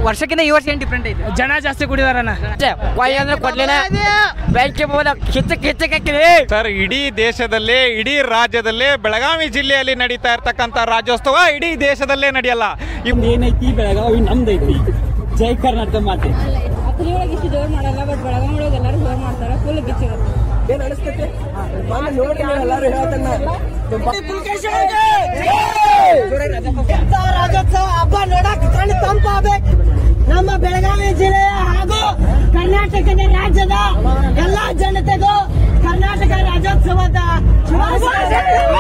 ವರ್ಷಕ್ಕಿಂತ ಈ ವರ್ಷ ಏನು ಡಿಫ್ರೆಂಟ್ ಐತೆ ಜನ ಜಾಸ್ತಿ ಕುಡಿದಾರಣ್ಣ ಕೊಯ್ ಅಂದ್ರೆ ಕೊಡ್ಲಿನ ಬ್ಯಾಂಕಿ ಬೋದ ಕಿಚ್ಚ ಕಿಚ್ಚಕ್ಕಿರಿ ಸರ್ ಇಡೀ ದೇಶದಲ್ಲೇ ಇಡೀ ರಾಜ್ಯದಲ್ಲೇ ಬೆಳಗಾವಿ ಜಿಲ್ಲೆಯಲ್ಲಿ ನಡೀತಾ ಇರ್ತಕ್ಕಂಥ ರಾಜ್ಯೋತ್ಸವ ಇಡೀ ದೇಶದಲ್ಲೇ ನಡೆಯಲ್ಲ ಇವ್- ಏನೈತಿ ಬೆಳಗಾವಿ ನಮ್ದೈತಿ ಜೈ ಕರ್ನಾಟಕ ಮಾತೆ ಅಕ್ಕಲಿ ಒಳಗೆ ಇಷ್ಟು ಜೋರ್ ಮಾಡಲ್ಲ ಬಟ್ ಬೆಳಗಾವಿ ಒಳಗೆ ಎಲ್ಲರೂ ಜೋರ್ ಮಾಡ್ತಾರೆ ಫುಲ್ ಗಿಚ್ಚಿರುತ್ತೆ ರಾಜ್ಯೋತ್ಸವ ಹಬ್ಬ ನೋಡಕ್ ಕಣ್ಣು ತಂಪಾಗಬೇಕು ನಮ್ಮ ಬೆಳಗಾವಿ ಜಿಲ್ಲೆಯ ಹಾಗೂ ಕರ್ನಾಟಕದ ರಾಜ್ಯದ ಎಲ್ಲಾ ಜನತೆಗೂ ಕರ್ನಾಟಕ ರಾಜ್ಯೋತ್ಸವದ ಶುಭಾಶಯಗಳು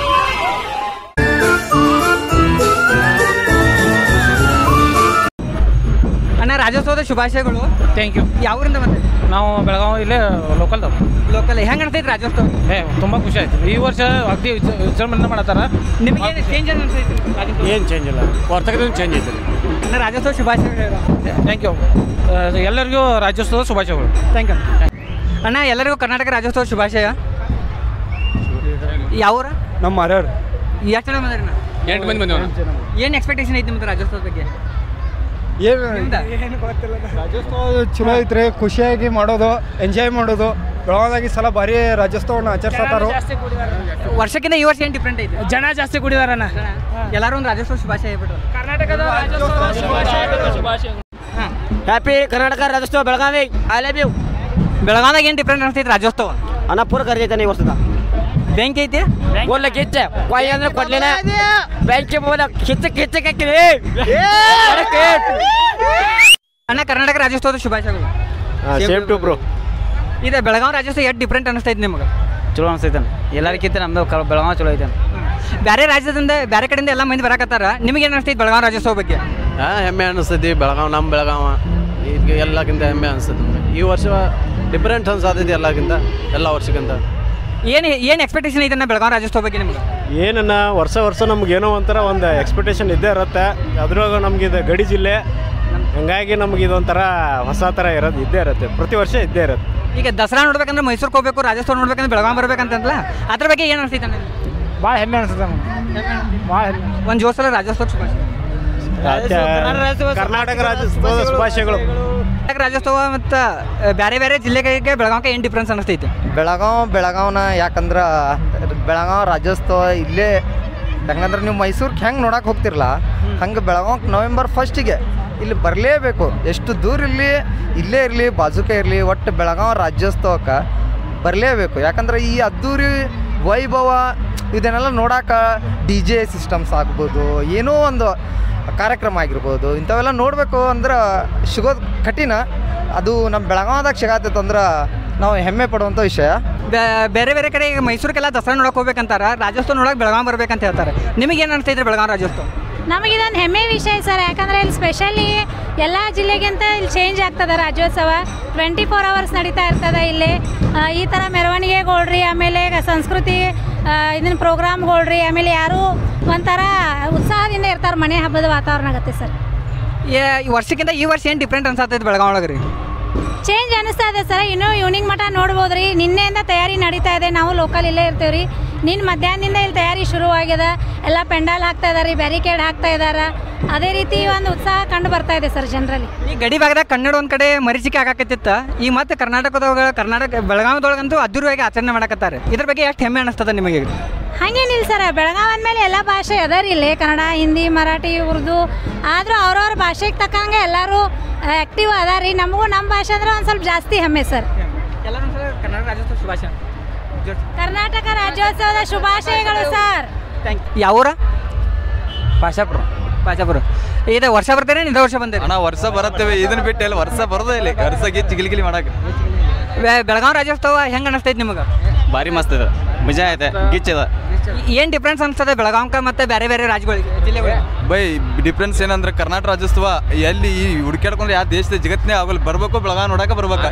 ಅಣ್ಣ ರಾಜ್ಯೋತ್ಸವದ ಶುಭಾಶಯಗಳು ಥ್ಯಾಂಕ್ ಯು ಯಾವೂರಿಂದ ಬಂದೆ ನಾವು ಬೆಳಗಾವಿ ಇಲ್ಲೇ ಲೋಕಲ್ದವ್ರು ಲೋಕಲ್ ಹೆಂಗೆ ಅನ್ಸೈತೆ ರಾಜ್ಯೋತ್ಸವ ಏ ತುಂಬ ಖುಷಿ ಆಯ್ತು ಈ ವರ್ಷ ಅಗದಿ ವಿಜ- ವಿಜೃಂಭಣೆ ಮಾಡತ್ತಾರ ನಿಮಗೆ ಚೇಂಜ್ ಏನು ಅನ್ಸೈತೆ ರಾಜ್ಯೋತ್ಸವ ಏನು ಚೇಂಜ್ ಇಲ್ಲ ವರ್ತಕದ ಚೇಂಜ್ ಐತೆ ಅಣ್ಣ ರಾಜ್ಯೋತ್ಸವ ಶುಭಾಶಯಗಳು ಥ್ಯಾಂಕ್ ಯು ಎಲ್ಲರಿಗೂ ರಾಜ್ಯೋತ್ಸವದ ಶುಭಾಶಯಗಳು ಥ್ಯಾಂಕ್ ಯು ಅಣ್ಣ ಎಲ್ಲರಿಗೂ ಕರ್ನಾಟಕ ರಾಜ್ಯೋತ್ಸವ ಶುಭಾಶಯ ಯಾವೂರ ನಮ್ಮ ಮರ್ಯಾರ್ ಎಷ್ಟು ಜನ ಬಂದ್ರಿ ಎಂಟು ಮಂದಿ ಬಂದಿವ ಏನು ಎಕ್ಸ್ಪೆಕ್ಟೇಷನ್ ಐತಿ ನಿಮ್ದು ರಾಜ್ಯೋತ್ಸವದ ಬಗ್ಗೆ ಏನು ನಿಮ್ದ? ರಾಜ್ಯೋತ್ಸವ ಚಲೋ ಐತ್ರಿ ಖುಷಿಯಾಗಿ ಮಾಡೋದು ಎಂಜಾಯ್ ಮಾಡೋದು ಬೆಳಗಾವಿದಾಗ ಈ ಸಲ ಭಾರಿ ರಾಜ್ಯೋತ್ಸವನ ಆಚರಿಸತ್ತಾರು ವರ್ಷಕ್ಕಿಂತ ಈ ವರ್ಷ ಏನು ಡಿಫ್ರೆಂಟ್ ಐತಿ ಜನ ಜಾಸ್ತಿ ಕುಡಿದಾರಣ್ಣ ಎಲ್ಲರೂ ಒಂದು ರಾಜ್ಯೋತ್ಸವ ಶುಭಾಶಯ ಹೇಳ್ಬಿಟ್ರು ಕರ್ನಾಟಕದ ಹಾಂ happy Karnataka Rajyotsava Belagavi I love you ಬೆಳಗಾವಿದಾಗ ಏನು ಡಿಫ್ರೆಂಟ್ ಅನಿಸ್ತೈತಿ ರಾಜ್ಯೋತ್ಸವ ಅನ್ನ ಪೂರ ಕರೆದೈತಾನೆ ಈ ವರ್ಷದ ಬ್ಯಾಂಕ್ ಐತಿ ಬೋಲ್ಲ ಕಿಚ್ಚ ಕೊಯ್ ಅಂದ್ರೆ ಕೊಡ್ಲಿನ ಬ್ಯಾಂಕಿ ಬೋದ ಕಿಚ್ಚ ಕಿಚ್ಚಕ್ಕಿರಿ ಅಣ್ಣ ಕರ್ನಾಟಕ ರಾಜ್ಯೋತ್ಸವದ ಶುಭಾಶಯಗಳು ಸೇಮ್ ಟು ಬ್ರೋ ಇದು ಬೆಳಗಾವಿ ರಾಜ್ಯೋತ್ಸವ ಎಷ್ಟು ಡಿಫ್ರೆಂಟ್ ಅನಿಸ್ತೈತಿ ನಿಮಗೆ ಚಲೋ ಅನ್ಸೈತಾನೆ ಎಲ್ಲರಿಗಿಂತ ನಮ್ದು ಬೆಳಗಾವಿ ಚಲೋ ಐತಾನೆ ಬೇರೆ ರಾಜ್ಯದಿಂದ ಬೇರೆ ಕಡೆಯಿಂದ ಎಲ್ಲ ಮಂದಿ ಬರಾಕತ್ತಾರ ನಿಮಗೆ ಏನು ಅನಿಸ್ತೈತಿ ಬೆಳಗಾವಿ ರಾಜ್ಯೋತ್ಸವ ಬಗ್ಗೆ ಹೆಮ್ಮೆ ಅನಿಸ್ತೈತಿ ಬೆಳಗಾವ್ ನಮ್ಮ ಬೆಳಗಾವ ಈಗ ಎಲ್ಲಕ್ಕಿಂತ ಹೆಮ್ಮೆ ಅನಿಸ್ತೈತಿ ನಮ್ಗೆ ಈ ವರ್ಷ ಡಿಫ್ರೆಂಟ್ ಅನ್ಸಾತೈತಿ ಎಲ್ಲಕ್ಕಿಂತ ಎಲ್ಲ ವರ್ಷಕ್ಕಿಂತ ಏನು ಏನು ಎಕ್ಸ್ಪೆಕ್ಟೇಷನ್ ಐತೆ ಅಣ್ಣ ಬೆಳಗಾವಿ ರಾಜ್ಯೋತ್ಸವ ಬಗ್ಗೆ ನಿಮ್ಗೆ ಏನನ್ನ ವರ್ಷ ವರ್ಷ ನಮ್ಗೆ ಏನೋ ಒಂಥರ ಒಂದು ಎಕ್ಸ್ಪೆಕ್ಟೇಷನ್ ಇದ್ದೇ ಇರುತ್ತೆ ಅದ್ರಾಗ ನಮ್ಗೆ ಇದು ಗಡಿ ಜಿಲ್ಲೆ ಹಂಗಾಗಿ ನಮ್ಗೆ ಇದೊಂಥರ ಹೊಸ ಥರ ಇರೋದು ಇದ್ದೇ ಇರುತ್ತೆ ಪ್ರತಿ ವರ್ಷ ಇದ್ದೇ ಇರುತ್ತೆ ಈಗ ದಸರಾ ನೋಡ್ಬೇಕಂದ್ರೆ ಮೈಸೂರಿಗೆ ಹೋಗ್ಬೇಕು ರಾಜಸ್ಥಾನ ನೋಡ್ಬೇಕಂದ್ರೆ ಬೆಳಗಾವಿ ಬರ್ಬೇಕಂತಲ್ಲ ಅದ್ರ ಬಗ್ಗೆ ಏನು ಅನಿಸ್ತೈತೆ ಅಣ್ಣ ಭಾಳ ಹೆಮ್ಮೆ ಅನ್ಸುತ್ತೆ ಭಾಳ ಹೆಮ್ಮೆ ಒಂದು ಜೋಸಲ ರಾಜ್ಯೋತ್ಸವ ಶುಭಾಶಯ ರಾಜ್ಯ- ಕರ್ನಾಟಕ ರಾಜ್ಯೋತ್ಸವದ ಶುಭಾಶಯಗಳು ಕರ್ನಾಟಕ ರಾಜ್ಯೋತ್ಸವ ಮತ್ತು ಬೇರೆ ಬೇರೆ ಜಿಲ್ಲೆಗಳಿಗೆ ಬೆಳಗಾವಿಗೆ ಏನು ಡಿಫ್ರೆನ್ಸ್ ಅನಿಸ್ತೈತಿ ಬೆಳಗಾವ್ ಬೆಳಗಾವ್ನ ಯಾಕಂದ್ರೆ ಬೆಳಗಾವ್ ರಾಜ್ಯೋತ್ಸವ ಇಲ್ಲೇ ಯಾಕಂದ್ರೆ ನೀವು ಮೈಸೂರಿಗೆ ಹೆಂಗೆ ನೋಡಕ್ಕೆ ಹೋಗ್ತಿರಲ್ಲ ಹಂಗೆ ಬೆಳಗಾವ್ ನವೆಂಬರ್ ಫಸ್ಟಿಗೆ ಇಲ್ಲಿ ಬರಲೇಬೇಕು ಎಷ್ಟು ದೂರ ಇರಲಿ ಇಲ್ಲೇ ಇರಲಿ ಬಾಜುಕೆ ಇರಲಿ ಒಟ್ಟು ಬೆಳಗಾವ್ ರಾಜ್ಯೋತ್ಸವಕ್ಕೆ ಬರಲೇಬೇಕು ಯಾಕಂದ್ರೆ ಈ ಅದ್ದೂರಿ ವೈಭವ ಇದನ್ನೆಲ್ಲ ನೋಡಕ್ಕೆ ಡಿ ಜೆ ಸಿಸ್ಟಮ್ಸ್ ಆಗ್ಬೋದು ಏನೋ ಒಂದು ಕಾರ್ಯಕ್ರಮ ಆಗಿರ್ಬೋದು ಇಂಥವೆಲ್ಲ ನೋಡಬೇಕು ಅಂದ್ರೆ ಸಿಗೋದು ಕಠಿಣ ಅದು ನಮ್ಮ ಬೆಳಗಾವದಾಗ ಸಿಗತ್ತೈತೆ ಅಂದ್ರೆ ನಾವು ಹೆಮ್ಮೆ ಪಡುವಂಥ ವಿಷಯ ಬೇ- ಬೇರೆ ಬೇರೆ ಕಡೆ ಈಗ ಮೈಸೂರಿಗೆಲ್ಲ ದಸರಾ ನೋಡಕ್ಕೆ ಹೋಗ್ಬೇಕಂತಾರ ರಾಜ್ಯೋತ್ಸವ ನೋಡಕ್ಕೆ ಬೆಳಗಾವಿ ಬರ್ಬೇಕಂತ ಹೇಳ್ತಾರೆ ನಿಮಗೆ ಏನು ಅನಿಸ್ತೈತ್ರಿ ಬೆಳಗಾವಿ ರಾಜ್ಯೋತ್ಸವ ನಮಗಿದೊಂದು ಹೆಮ್ಮೆ ವಿಷಯ ಸರ್ ಯಾಕಂದರೆ ಇಲ್ಲಿ ಸ್ಪೆಷಲಿ ಎಲ್ಲ ಜಿಲ್ಲೆಗಿಂತ ಇಲ್ಲಿ ಚೇಂಜ್ ಆಗ್ತದೆ ರಾಜ್ಯೋತ್ಸವ ಟ್ವೆಂಟಿ ಫೋರ್ ಅವರ್ಸ್ ನಡೀತಾ ಇರ್ತದೆ ಇಲ್ಲಿ ಆ, ಈ ಥರ ಮೆರವಣಿಗೆಗಳ್ರಿ ಆಮೇಲೆ ಸಂಸ್ಕೃತಿ ಇದನ್ನ ಪ್ರೋಗ್ರಾಮ್ಗಳ್ರಿ ಆಮೇಲೆ ಯಾರು ಒಂಥರ ಉತ್ಸಾಹದಿಂದ ಇರ್ತಾರೆ ಮನೆ ಹಬ್ಬದ ವಾತಾವರಣ ಆಗುತ್ತೆ ಸರ್ ಏ- ಈ ವರ್ಷಕ್ಕಿಂತ ಈ ವರ್ಷ ಏನು ಡಿಫ್ರೆಂಟ್ ಅನ್ಸತ್ತೈತಿ ಬೆಳಗಾವಿ ಒಳಗೆ ರೀ ಚೇಂಜ್ ಅನಿಸ್ತಾ ಇದೆ ಸರ್ ಇನ್ನೂ ಈವ್ನಿಂಗ್ ಮಠ ನೋಡ್ಬೋದು ರೀ ನಿನ್ನೆಯಿಂದ ತಯಾರಿ ನಡೀತಾ ಇದೆ ನಾವು ಲೋಕಲ್ ಇಲ್ಲೇ ಇರ್ತೀವಿ ರೀ ನಿನ್ನ ಮಧ್ಯಾಹ್ನದಿಂದ ಇಲ್ಲಿ ತಯಾರಿ ಶುರುವಾಗ್ಯದ ಎಲ್ಲ ಪೆಂಡಾಲ್ ಹಾಕ್ತಾ ಇದಾರೆ ಬ್ಯಾರಿಕೇಡ್ ಹಾಕ್ತಾ ಇದ್ದಾರೆ ಅದೇ ರೀತಿ ಒಂದು ಉತ್ಸಾಹ ಕಂಡು ಬರ್ತಾ ಇದೆ ಸರ್ ಜನರಲ್ಲಿ ಈ ಗಡಿ ಭಾಗದಾಗ ಕನ್ನಡ ಒಂದು ಕಡೆ ಮರೀಚಿಕೆ ಆಗಾಕತ್ತಿತ್ತ ಈಗ ಮತ್ತೆ ಕರ್ನಾಟಕದೊಳಗೆ ಕರ್ನಾಟಕ ಬೆಳಗಾವಿದೊಳಗಂತೂ ಅದ್ದೂರಿಯಾಗಿ ಆಚರಣೆ ಮಾಡಕತ್ತಾರೆ ಇದ್ರ ಬಗ್ಗೆ ಎಷ್ಟು ಹೆಮ್ಮೆ ಅನಿಸ್ತದ ನಿಮಗೆ ಹಾಗೇನಿಲ್ಲ ಸರ್ ಬೆಳಗಾವಿ ಅಂದಮೇಲೆ ಎಲ್ಲ ಭಾಷೆ ಅದ ರೀ ಇಲ್ಲಿ ಕನ್ನಡ ಹಿಂದಿ ಮರಾಠಿ ಉರ್ದು ಆದರೂ ಅವ್ರವ್ರ ಭಾಷೆಗೆ ತಕ್ಕಂಗೆ ಎಲ್ಲರೂ ಆ್ಯಕ್ಟಿವ್ ಅದ ರೀ ನಮಗೂ ನಮ್ಮ ಭಾಷೆ ಅಂದ್ರೆ ಒಂದು ಸ್ವಲ್ಪ ಜಾಸ್ತಿ ಹೆಮ್ಮೆ ಸರ್ ಎಲ್ಲರೂ ಕನ್ನಡ ರಾಜ್ಯೋತ್ಸವ ಶುಭಾಶಯ ಕರ್ನಾಟಕ ರಾಜ್ಯೋತ್ಸವದ ಶುಭಾಶಯಗಳು ಸರ್ ಥ್ಯಾಂಕ್ ಯಾವೂರ ಪಾಶಾಪುರ ಬಾಜಾಪುರ ಇದು ವರ್ಷ ಬರ್ತಾರೆ ಇದೇ ವರ್ಷ ಬಂದಿರಿ ಅಣ್ಣ ವರ್ಷ ಬರುತ್ತೇವೆ ಇದನ್ನ ಬಿಟ್ಟು ಎಲ್ಲ ವರ್ಷ ಬರೋದೇ ಇಲ್ಲ ವರ್ಷ ಗಿಚ್ಚಿ ಗಿಲಿಗಿಲಿ ಮಾಡಕ್ಕೆ ಬೆ- ಬೆಳಗಾವಿ ರಾಜ್ಯೋತ್ಸವ ಹೆಂಗೆ ಅನಿಸ್ತೈತಿ ನಿಮಗೆ ಭಾರಿ ಮಸ್ತ್ ಇದೆ ಮಜಾ ಐತೆ ಗಿಚ್ಚದ ಏನು ಡಿಫ್ರೆನ್ಸ್ ಅನಿಸ್ತದೆ ಬೆಳಗಾವಿಗೆ ಮತ್ತು ಬೇರೆ ಬೇರೆ ರಾಜ್ಯಗಳಿಗೆ ಜಿಲ್ಲೆಗಳಿಗೆ ಬೈ ಡಿಫ್ರೆನ್ಸ್ ಏನಂದ್ರೆ ಕರ್ನಾಟಕ ರಾಜ್ಯೋತ್ಸವ ಎಲ್ಲಿ ಈ ಹುಡುಕ್ಯಾಡ್ಕೊಂಡ್ರೆ ಯಾವ ದೇಶದ ಜಗತ್ತಿನೇ ಆಗಲ್ಲ ಬರ್ಬೇಕು ಬೆಳಗಾವಿ ನೋಡಕ ಬರ್ಬೇಕು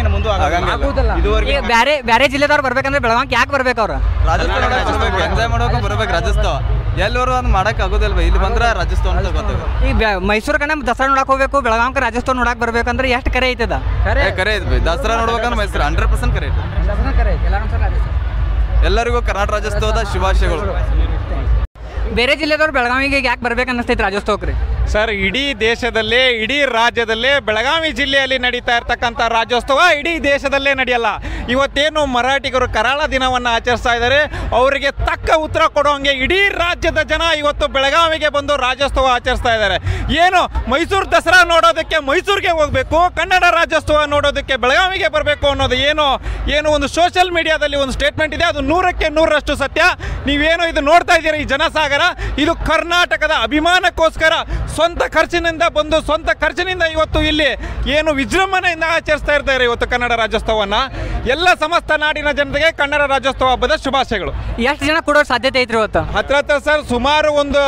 ಈಗ ಬೇರೆ ಬೇರೆ ಜಿಲ್ಲೆದವ್ರು ಬರ್ಬೇಕಂದ್ರೆ ಬೆಳಗಾವಿಗೆ ಯಾಕೆ ಬರ್ಬೇಕು ಅವ್ರು ರಾಜಸ್ಥಾನ ನೋಡಕ್ ಬರ್ಬೇಕು ಎಂಜಾಯ್ ಮಾಡೋಕೆ ಬರ್ಬೇಕು ರಾಜಸ್ಥಾನ ಎಲ್ಲರೂ ಅದು ಮಾಡಕ್ ಆಗೋದಿಲ್ಲ ಬೈ ಇಲ್ಲಿ ಬಂದ್ರೆ ರಾಜಸ್ಥಾನ ಅಂತ ಗೊತ್ತಾಗುತ್ತೆ ಈಗ ಬ್ಯಾ- ಮೈಸೂರು ಕಡೆ ದಸರಾ ನೋಡಕ್ ಹೋಗ್ಬೇಕು ಬೆಳಗಾವಿಗೆ ರಾಜಸ್ಥಾನ ನೋಡಕ್ ಬರ್ಬೇಕಂದ್ರೆ ಎಷ್ಟು ಕರೆ ಐತದ ಏ, ಕರೆ ಐತೆ ಬೈ ದಸರಾ ನೋಡ್ಬೇಕಂದ್ರೆ ಮೈಸೂರು ಹಂಡ್ರೆಡ್ ಪರ್ಸೆಂಟ್ ಕರೆ ಐತೆ ಎಲ್ಲರಿಗೂ ಕರ್ನಾಟಕ ರಾಜ್ಯೋತ್ಸವದ ಶುಭಾಶಯಗಳು ಬೇರೆ ಜಿಲ್ಲೆದವ್ರು ಬೆಳಗಾವಿಗೆ ಯಾಕೆ ಬರ್ಬೇಕು ಅನ್ನಿಸ್ತೈತಿ ರಾಜ್ಯೋತ್ಸವಕ್ಕೆ ರೀ ಸರ್ ಇಡೀ ದೇಶದಲ್ಲೇ ಇಡೀ ರಾಜ್ಯದಲ್ಲೇ ಬೆಳಗಾವಿ ಜಿಲ್ಲೆಯಲ್ಲಿ ನಡೀತಾ ಇರ್ತಕ್ಕಂಥ ರಾಜ್ಯೋತ್ಸವ ಇಡೀ ದೇಶದಲ್ಲೇ ನಡೆಯಲ್ಲ ಇವತ್ತೇನು ಮರಾಠಿಗರು ಕರಾಳ ದಿನವನ್ನು ಆಚರಿಸ್ತಾ ಇದ್ದಾರೆ ಅವರಿಗೆ ತಕ್ಕ ಉತ್ತರ ಕೊಡೋಂಗೆ ಇಡೀ ರಾಜ್ಯದ ಜನ ಇವತ್ತು ಬೆಳಗಾವಿಗೆ ಬಂದು ರಾಜ್ಯೋತ್ಸವ ಆಚರಿಸ್ತಾ ಇದ್ದಾರೆ ಏನು ಮೈಸೂರು ದಸರಾ ನೋಡೋದಕ್ಕೆ ಮೈಸೂರಿಗೆ ಹೋಗಬೇಕು ಕನ್ನಡ ರಾಜ್ಯೋತ್ಸವ ನೋಡೋದಕ್ಕೆ ಬೆಳಗಾವಿಗೆ ಬರಬೇಕು ಅನ್ನೋದು ಏನು ಏನು ಒಂದು ಸೋಷಿಯಲ್ ಮೀಡಿಯಾದಲ್ಲಿ ಒಂದು ಸ್ಟೇಟ್ಮೆಂಟ್ ಇದೆ ಅದು ನೂರಕ್ಕೆ ನೂರರಷ್ಟು ಸತ್ಯ ನೀವೇನು ಇದು ನೋಡ್ತಾ ಇದ್ದೀರಾ ಈ ಜನಸಾಗರ ಇದು ಕರ್ನಾಟಕದ ಅಭಿಮಾನಕ್ಕೋಸ್ಕರ ಸ್ವಂತ ಖರ್ಚಿನಿಂದ ಬಂದು ಸ್ವಂತ ಖರ್ಚಿನಿಂದ ಇವತ್ತು ಇಲ್ಲಿ ಏನು ವಿಜೃಂಭಣೆಯಿಂದ ಆಚರಿಸ್ತಾ ಇರ್ತಾರೆ ಇವತ್ತು ಕನ್ನಡ ರಾಜ್ಯೋತ್ಸವವನ್ನು ಎಲ್ಲ ಸಮಸ್ತ ನಾಡಿನ ಜನತೆಗೆ ಕನ್ನಡ ರಾಜ್ಯೋತ್ಸವ ಹಬ್ಬದ ಶುಭಾಶಯಗಳು ಎಷ್ಟು ಜನ ಕೊಡೋ ಸಾಧ್ಯತೆ ಐತ್ರಿ ಇವತ್ತು ಹತ್ರ ಹತ್ರ ಸರ್ ಸುಮಾರು ಒಂದು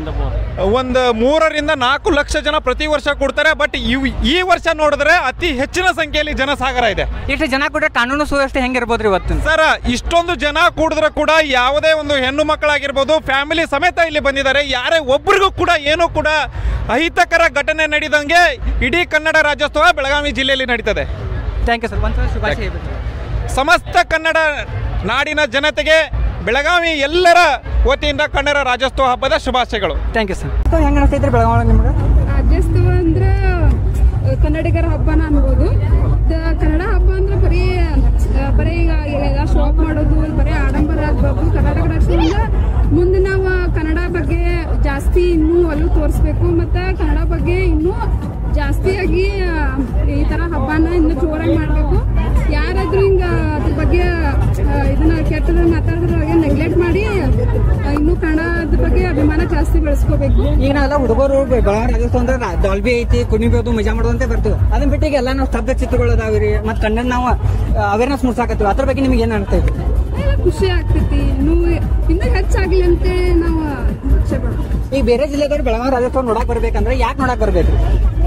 ಒಂದು ಮೂರರಿಂದ ನಾಲ್ಕು ಲಕ್ಷ ಜನ ಪ್ರತಿ ವರ್ಷ ಕೊಡ್ತಾರೆ ಬಟ್ ಇವ್ ಈ ವರ್ಷ ನೋಡಿದ್ರೆ ಅತಿ ಹೆಚ್ಚಿನ ಸಂಖ್ಯೆಯಲ್ಲಿ ಜನಸಾಗರ ಇದೆ ಇಷ್ಟು ಜನ ಕೊಟ್ರೆ ಕಾನೂನು ಸುವ್ಯವಸ್ಥೆ ಹೆಂಗಿರ್ಬೋದ್ರಿ ಇವತ್ತು ಸರ್ ಇಷ್ಟೊಂದು ಜನ ಕೂಡಿದ್ರೆ ಕೂಡ ಯಾವುದೇ ಒಂದು ಹೆಣ್ಣು ಮಕ್ಕಳಾಗಿರ್ಬೋದು ಫ್ಯಾಮಿಲಿ ಸಮೇತ ಇಲ್ಲಿ ಬಂದಿದ್ದಾರೆ ಯಾರೇ ಒಬ್ರಿಗೂ ಕೂಡ ಏನೂ ಕೂಡ ಅಹಿತಕರ ಘಟನೆ ನಡೆದಂಗೆ ಇಡೀ ಕನ್ನಡ ರಾಜ್ಯೋತ್ಸವ ಬೆಳಗಾವಿ ಜಿಲ್ಲೆಯಲ್ಲಿ ನಡೀತದೆ ಥ್ಯಾಂಕ್ ಯು ಸರ್ ಒಂದು ಶುಭಾಶಯ ಹೇಳ್ಬಿಡಿ. ಸಮಸ್ತ ಕನ್ನಡ ನಾಡಿನ ಜನತೆಗೆ ಬೆಳಗಾವಿ ಎಲ್ಲರ ವತಿಯಿಂದ ಕನ್ನಡ ರಾಜ್ಯೋತ್ಸವ ಹಬ್ಬದ ಶುಭಾಶಯಗಳು ಥ್ಯಾಂಕ್ ಯು ಸರ್ ಹೆಂಗೆ ಅನಿಸ್ತೈತ್ರಿ ಬೆಳಗಾವಿ ನಿಮ್ಗೆ ರಾಜ್ಯೋತ್ಸವ ಅಂದ್ರೆ ಅಹ್, ಕನ್ನಡಿಗರ ಹಬ್ಬನ ಅನ್ಬೋದು ದ- ಕನ್ನಡ ಹಬ್ಬ ಅಂದ್ರೆ ಬರೀ ಅಹ್, ಬರೀ ಈಗ ಎಲ್ಲ ಶಾಪ್ ಮಾಡೋದು ಬರೀ ಆಡಂಬರ ಆಗ್ಬೇಕು ಕರ್ನಾಟಕ ರಾಜ್ಯದಿಂದ ಮುಂದೆ ನಾವು ಕನ್ನಡ ಬಗ್ಗೆ ಜಾಸ್ತಿ ಇನ್ನೂ ಒಲವು ತೋರಿಸ್ಬೇಕು ಮತ್ತೆ ಕನ್ನಡ ಬಗ್ಗೆ ಇನ್ನೂ ಜಾಸ್ತಿಯಾಗಿ ಅಹ್, ಈ ತರ ಹಬ್ಬನ ಇನ್ನೂ ಜೋರಾಗಿ ಮಾಡಬೇಕು ಯಾರಾದ್ರೂ ಹಿಂಗ ಅದ್ರ ಬಗ್ಗೆ ಅಹ್, ಇದನ್ನ ಕೆಟ್ಟದ ಮಾತಾಡಿದ್ರೆ ನೆಗ್ಲೆಕ್ಟ್ ಮಾಡಿ ಅಹ್, ಇನ್ನೂ ಕನ್ನಡದ ಬಗ್ಗೆ ಅಭಿಮಾನ ಜಾಸ್ತಿ ಬೆಳೆಸ್ಕೋಬೇಕು ಈಗ ನಾವೆಲ್ಲ ಹುಡುಗರು ಬೆಳಗಾವಿ ರಾಜ್ಯೋತ್ಸವ ಅಂದ್ರೆ ರಾ- ಡಾಲ್ಬಿ ಐತಿ ಕುಣಿಬೋದು ಮಜಾ ಮಾಡೋದಂತೆ ಬರ್ತೀವಿ ಅದನ್ನ ಬಿಟ್ಟು ಈಗ ಎಲ್ಲ ನಾವು ಸ್ತಬ್ಧ ಚಿತ್ರಗಳು ಅದಾವ್ರಿ ಮತ್ತೆ ಕನ್ನಡ ನಾವು ಅವೇರ್ನೆಸ್ ಮುಡ್ಸಾಕತ್ತೀವಿ ಅದ್ರ ಬಗ್ಗೆ ನಿಮ್ಗೆ ಏನು ಅನಿಸ್ತೈತಿ ಎಲ್ಲ ಖುಷಿ ಆಗ್ತೈತಿ ಇನ್ನೂ ಇನ್ನೂ ಹೆಚ್ಚಾಗ್ಲಿ ಅಂತ ನಾವು ಇಚ್ಛೆ ಪಡ್ತೀವಿ ಈಗ ಬೇರೆ ಜಿಲ್ಲೆದವ್ರು ಬೆಳಗಾವಿ ರಾಜ್ಯೋತ್ಸವ ನೋಡಕ್ ಬರ್ಬೇಕಂದ್ರೆ ಯಾಕೆ ನೋಡಕ್ ಬರ್ಬೇಕು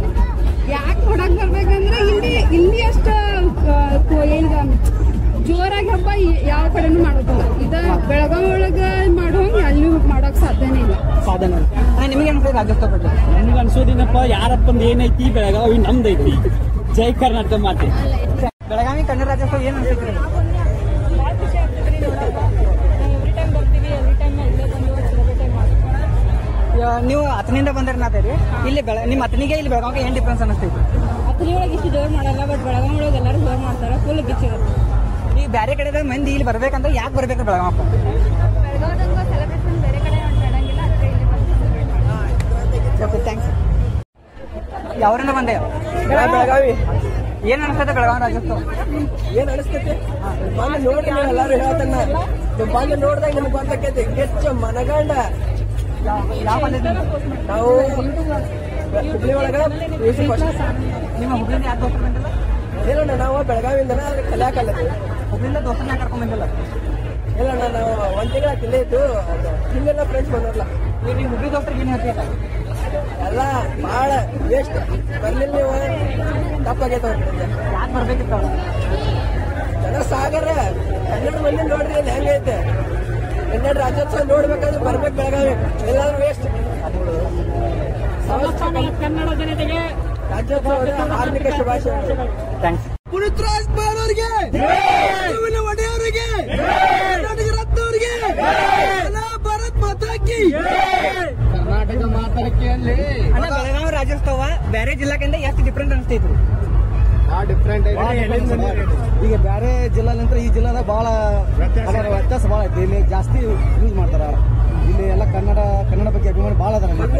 ಯಾಕೆ ನೋಡಕ್ ಬರ್ಬೇಕಂದ್ರೆ ಇಲ್ಲಿ ಇಲ್ಲಿ ಅಷ್ಟ ಈಗ ಜೋರಾಗಿ ಹಬ್ಬ ಈ- ಯಾವ ಕಡೆನೂ ಮಾಡೋದಿಲ್ಲ ಇದ ಬೆಳಗಾವಿ ಒಳಗ ಮಾಡೋಂಗ್ ಅಲ್ಲಿ ಮಾಡೋಕ್ ಸಾಧ್ಯನೇ ಇಲ್ಲ ಸಾಧನೆ ನಿಮಗೆ ಅನ್ಸ್ತೈತಿ ರಾಜ್ಯೋತ್ಸವ ಬಗ್ಗೆ ನಮ್ಗೆ ಅನ್ಸೋದೇನಪ್ಪ ಯಾರಪ್ಪಂದು ಏನೈತಿ ಬೆಳಗಾವಿ ನಮ್ದೈತಿ ಜೈ ಕರ್ನಾಟಕ ಮಾತೆ ಬೆಳಗಾವಿ ಕನ್ನಡ ರಾಜ್ಯೋತ್ಸವ ಏನು ಅನ್ಸೈತ್ರಿ ಯಾ- ನೀವು ಹತ್ತನಿಂದ ಬಂದ್ರೆ ನಾತೇರಿ ಇಲ್ಲಿ ಬೆಳ ನಿಮ್ಮ ಹತ್ತನಿಗೆ ಇಲ್ಲಿ ಬೆಳಗಾವಿಗೆ ಏನು ಡಿಫ್ರೆನ್ಸ್ ಅನಿಸ್ತೈತಿ ಅತಲಿ ಒಳಗೆ ಇಷ್ಟು ಜೋರ್ ಮಾಡಲ್ಲ ಬಟ್ ಬೆಳಗಾವಿ ಒಳಗೆ ಎಲ್ಲರೂ ಜೋರ್ ಮಾಡ್ತಾರೆ ಫುಲ್ ಗಿಚ್ಚಿರುತ್ತೆ ಈಗ ಬೇರೆ ಕಡೆ ಮಂದಿ ಇಲ್ಲಿ ಬರ್ಬೇಕಂದ್ರೆ ಯಾಕೆ ಬರ್ಬೇಕು ಬೆಳಗಾವಪ್ಪ ಬೆಳಗಾವಿದಾಗ ಸೆಲೆಬ್ರೇಷನ್ ಬೇರೆ ಕಡೆ ನಡೆಯಂಗಿಲ್ಲ ಅದಕ್ಕೆ ಇಲ್ಲಿ ಓಕೆ ಥ್ಯಾಂಕ್ಸ್ ಯಾವರಿಂದ ಬಂದೆ ಬೆಳಗಾವಿ ಏನು ಅನಿಸ್ತೈತೆ ಬೆಳಗಾವಿ ರಾಜ್ಯೋತ್ಸವ ಏನ್ ಅನಿಸ್ತೈತಿ ಬಂದು ನೋಡ್ರಿ ನೀವು ಎಲ್ಲಾರು ಹೇಳ್ತಾನ ನೀವು ಬಂದು ನೋಡ್ದಾಗ ನಿಮ್ಗೆ ಗೊತ್ತಾಕೈತಿ ಹೆಚ್ಚು ಮನಗಂಡ ಯಾವ ಕಾಲೇಜ್ ನಾವು ಹುಬ್ಳಿ ಒಳಗ ಫಸ್ಟ್ ನಿಮ್ಮ ಹುಬ್ಳಿಂದ ಯಾಕೆ ದೋಸ್ತರು ಬಂದಿಲ್ಲ ಇಲ್ಲಣ್ಣ ನಾವು ಬೆಳಗಾವಿಯಿಂದನ ಅದ್ರ ಕಲಿಯಾಕಲ್ಲತ್ತಿ ಹುಬ್ಳಿಂದ ದೋಸ್ತರನ್ನ ಕರ್ಕೊಂಡ್ ಬಂದಿಲ್ಲ ಇಲ್ಲಣ್ಣ ನಾವು ಒಂದ್ ತಿಂಗಳ ಇಲ್ಲೇ ಇದ್ದು ಅದು ಹಿಂಗೆಲ್ಲ ಫ್ರೆಂಡ್ಸ್ ಬಂದವ್ರಲ್ಲ ಈಗ ನೀವು ಹುಬ್ಳಿ ದೋಸ್ತರಿಗೆ ಏನು ಹೇಳ್ತೀರ ಎಲ್ಲ ಭಾಳ ವೇಸ್ಟ್ ಬರ್ಲಿಲ್ಲ ನೀವು ತಪ್ಪಾಗೈತೆ ಅವ್ರ ಯಾಕೆ ಬರ್ಬೇಕಿತ್ತು ಅವ್ರು? ಜನ ಸಾಗರ ಕನ್ನಡ ಮಂದಿ ನೋಡ್ರಿ ಇಲ್ಲಿ ಹೆಂಗೈತೆ ಕನ್ನಡ ರಾಜ್ಯೋತ್ಸವ ನೋಡ್ಬೇಕಂದ್ರೆ ಬರ್ಬೇಕು ಬೆಳಗಾವಿ ಎಲ್ಲಾದ್ರೂ ವೇಸ್ಟ್ ಕನ್ನಡ ಜನತೆಗೆ ರಾಜ್ಯೋತ್ಸವದ ಹಾರ್ದಿಕ ಶುಭಾಶಯಗಳು ಥ್ಯಾಂಕ್ಸ್ ಪುನೀತ್ ರಾಜ್ಕುಮಾರ್ ಅವರಿಗೆ ಒಡೆಯವರಿಗೆ ಕರ್ನಾಟಕ ರತ್ನ ಅವರಿಗೆ ಭಾರತ್ ಮಾತಾ ಕಿ ಕರ್ನಾಟಕ ಮಾತಾಡಕ್ಕೆ ಅಲ್ಲಿ ಅಣ್ಣ ಬೆಳಗಾವಿ ರಾಜ್ಯೋತ್ಸವ ಬೇರೆ ಜಿಲ್ಲಾಕಿಂದ ಎಷ್ಟು ಡಿಫ್ರೆಂಟ್ ಅನಿಸ್ತೈತ್ರಿ ಡಿಫ್ರೆಂಟ್ ಈಗ ಬೇರೆ ಜಿಲ್ಲಾ ನಂತರ ಈ ಜಿಲ್ಲಾದಾಗ ಬಹಳ ವ್ಯತ್ಯಾಸ ಬಹಳ ಐತಿ ಇಲ್ಲಿ ಜಾಸ್ತಿ ಯೂಸ್ ಮಾಡ್ತಾರ ಇಲ್ಲಿ ಎಲ್ಲ ಕನ್ನಡ ಕನ್ನಡ ಬಗ್ಗೆ ಅಭಿಮಾನ ಬಹಳ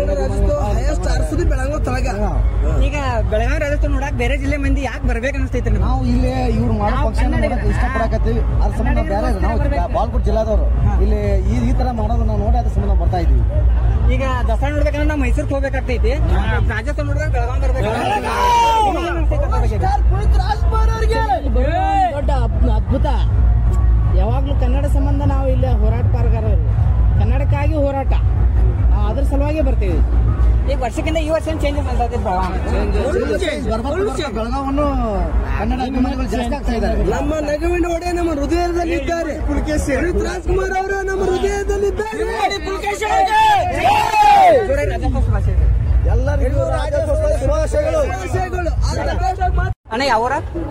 ಈಗ ಬೆಳಗಾವಿ ರಾಜ್ಯೋತ್ಸವ ನೋಡಕ್ ಬೇರೆ ಜಿಲ್ಲೆ ಮಂದಿ ಯಾಕೆ ಬರ್ಬೇಕು ಅನಿಸ್ತೈತ್ರಿ ನಿಮ್ಗೆ ನಾವು ಇಲ್ಲಿ ಇವ್ರು ಮಾಡೋ ಫಂಕ್ಷನ್ ಇಷ್ಟಪಡಕತ್ತೀವಿ ಅದ್ರ ಸಂಬಂಧ ಬೇರೆ ನಾವು ಬಾಲ್ಕೋಟ್ ಜಿಲ್ಲಾದವರು ಇಲ್ಲಿ ಈ ಈ ತರ ಮಾಡೋದು ನಾವು ನೋಡಿ ಅದ್ರ ಸಂಬಂಧ ಬರ್ತಾ ಇದೀವಿ ಈಗ ದಸರಾ ನೋಡ್ಬೇಕಂದ್ರೆ ನಾವು ಮೈಸೂರಿಗೆ ಹೋಗ್ಬೇಕಾಗ್ತೈತಿ ರಾಜ್ಯೋತ್ಸವ ನೋಡಿದ್ರೆ ಬೆಳಗಾವಿ ಬರ್ಬೇಕು ನಿಮ್ಗೆ ಏನ್ ಅನ್ಸ್ತೈತೆ ಅದ್ರ ಬಗ್ಗೆ? ದೊಡ್ಡ ಅದ್- ಅದ್ಭುತ ಯಾವಾಗ್ಲೂ ಕನ್ನಡ ಸಂಬಂಧ ನಾವು ಇಲ್ಲಿ ಹೋರಾಟಗಾರರು ಕನ್ನಡಕ್ಕಾಗಿ ಹೋರಾಟ ಆ, ಅದ್ರ ಸಲುವಾಗಿ ಬರ್ತೀವಿ ಈಗ ವರ್ಷಕ್ಕಿಂತ ಈ ವರ್ಷ ಚೇಂಜಸ್ ಅನ್ಸತ್ತೆ ಬೆಳಗಾವಿ ಬೆಳಗಾವನ್ನು ಕನ್ನಡ ಅಭಿಮಾನಿಗಳು ಜಾಸ್ತಿ ಆಗ್ತಾ ಇದ್ದಾರೆ ನಮ್ಮ ನಗುವಿನ ಒಡೆ ನಮ್ಮ ಹೃದಯದಲ್ಲಿದ್ದಾರೆ ಪುಲಕೇಶಿ ರಾಜ್ಕುಮಾರ್ ಅವರು ನಮ್ಮ ಹೃದಯದಲ್ಲಿದ್ದಾರೆ ಪುಲಕೇಶಿ ಜೋರಾಗಿ ರಾಜ್ಯೋತ್ಸವ ಶುಭಾಶಯ ಎಲ್ಲರಿಗೂ ರಾಜ್ಯೋತ್ಸವದ ಶುಭಾಶಯಗಳು ಶುಭಾಶಯಗಳು ಅಣ್ಣ ಯಾವೂರ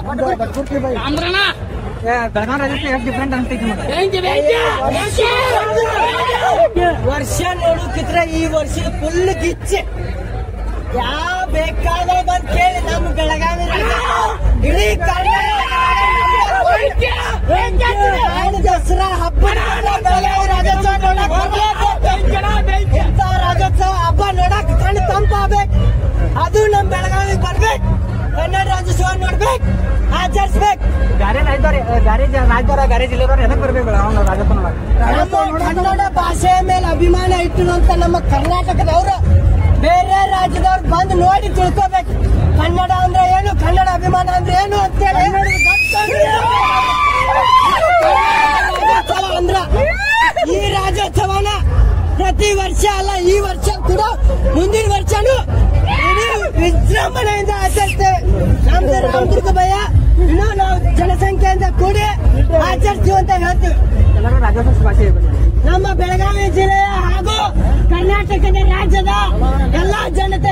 ಏ, ಬೆಳಗಾವಿ ರಾಜ್ಯೋತ್ಸವ ಎಷ್ಟು ಡಿಫ್ರೆಂಟ್ ಅನಿಸ್ತೈತಿ ಮತ್ತೆ ವರ್ಷ ನೋಡುತ್ತಿದ್ರೆ ಈ ವರ್ಷ ಫುಲ್ ಗಿಚ್ಚೆ ಯಾವ ಬೇಕಾದ್ರೆ ಬಂದ್ ಕೇಳಿ ನಮ್ಮ ಬೆಳಗಾವಿ ಇಡೀ ಕರ್ನಾಟಕ ದಸರಾ ಹಬ್ಬ ಬೆಳಗಾವಿ ರಾಜ್ಯೋತ್ಸವ ನೋಡಕ್ ಬರ್ಬೇಕು. ಇಂಥ ರಾಜ್ಯೋತ್ಸವ ಹಬ್ಬ ನೋಡಕ್ ಕಣ್ಣು ತಂಪಾಗ್ಬೇಕು ಅದು ನಮ್ ಬೆಳಗಾವಿಗೆ ಬರ್ಬೇಕು ಕನ್ನಡ ರಾಜ್ಯೋತ್ಸವ ನೋಡ್ಬೇಕು ಆಚರಿಸ್ಬೇಕು ಬ್ಯಾರೆ ರಾಜ್ಯದವ್ರು ಬ್ಯಾರೆ ಜ- ರಾಜ್ಯದವ್ರ ಬ್ಯಾರೆ ಜಿಲ್ಲೆದವ್ರು ಎದಕ್ ಬರ್ಬೇಕು ಬೆಳಗಾವ್ ರಾಜಸ್ಥಾನ ನಮ್ಮ ಕನ್ನಡ ಭಾಷೆಯ ಮೇಲೆ ಅಭಿಮಾನ ಇಟ್ಟಿರುವಂತ ನಮ್ಮ ಕರ್ನಾಟಕದವರು ಬೇರೆ ರಾಜ್ಯದವ್ರು ಬಂದು ನೋಡಿ ತಿಳ್ಕೊಬೇಕು ಕನ್ನಡ ಅಂದ್ರೆ ಏನು ಕನ್ನಡ ಅಭಿಮಾನ ಅಂದ್ರೆ ಏನು ಅಂತೇಳಿ ರಾಜ್ಯೋತ್ಸವ ಅಂದ್ರ ಈ ರಾಜ್ಯೋತ್ಸವನ ಪ್ರತಿ ವರ್ಷ ಅಲ್ಲ ಈ ವರ್ಷ ಕೂಡ ಮುಂದಿನ ವರ್ಷನೂ ಇಡೀ ವಿಜೃಂಭಣೆಯಿಂದ ಆಚರಿಸ್ತೇವೆ ನಮ್ದು ರಾಮದುರ್ಗ ಭಯ ಇನ್ನೂ ನಾವು ಜನಸಂಖ್ಯೆಯಿಂದ ಕೂಡಿ ಆಚರಿಸ್ತೀವಿ ಅಂತ ಹೇಳ್ತೀವಿ ಎಲ್ಲರೂ ರಾಜ್ಯೋತ್ಸವ ಶುಭಾಶಯ ನಮ್ಮ ಬೆಳಗಾವಿ ಜಿಲ್ಲೆಯ ಹಾಗೂ ಕರ್ನಾಟಕದ ರಾಜ್ಯದ ಎಲ್ಲಾ ಜನತೆ